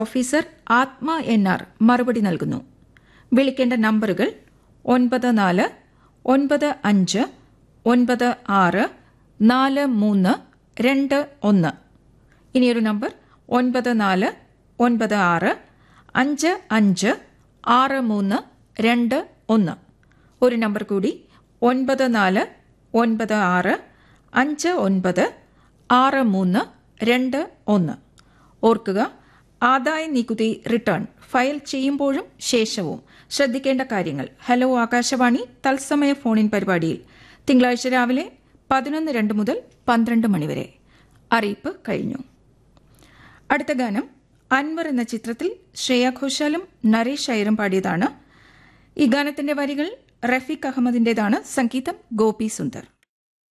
officer ആത്മ N R മറുപടി നൽകുന്നു വിളിക്കേണ്ട നമ്പറുകൾ ഒൻപത് നാല് ഒൻപത് അഞ്ച് ഒൻപത് ആറ് നാല് മൂന്ന് രണ്ട് ഒന്ന് ഇനിയൊരു നമ്പർ ഒൻപത് നാല് ഒൻപത് ആറ് അഞ്ച് അഞ്ച് ആറ് മൂന്ന് രണ്ട് ഒന്ന് ഒരു നമ്പർ കൂടി ഒൻപത് നാല് ഒൻപത് ആറ് അഞ്ച് ഒൻപത് ആറ് മൂന്ന് രണ്ട് ഒന്ന് ഓർക്കുക ആദായ നികുതി റിട്ടേൺ ഫയൽ ചെയ്യുമ്പോഴും ശേഷവും ശ്രദ്ധിക്കേണ്ട കാര്യങ്ങൾ ഹലോ ആകാശവാണി തത്സമയ ഫോണിൻ പരിപാടിയിൽ തിങ്കളാഴ്ച രാവിലെ പതിനൊന്ന് രണ്ട് മുതൽ പന്ത്രണ്ട് മണിവരെ അറിയിപ്പ് കഴിഞ്ഞു അടുത്ത ഗാനം അൻവർ എന്ന ചിത്രത്തിൽ ശ്രേയ ഘോഷാലും നരേഷ് അയ്യരും പാടിയതാണ് ഈ ഗാനത്തിന്റെ വരികൾ റഫീഖ് അഹമ്മദിന്റേതാണ് സംഗീതം ഗോപി സുന്ദർ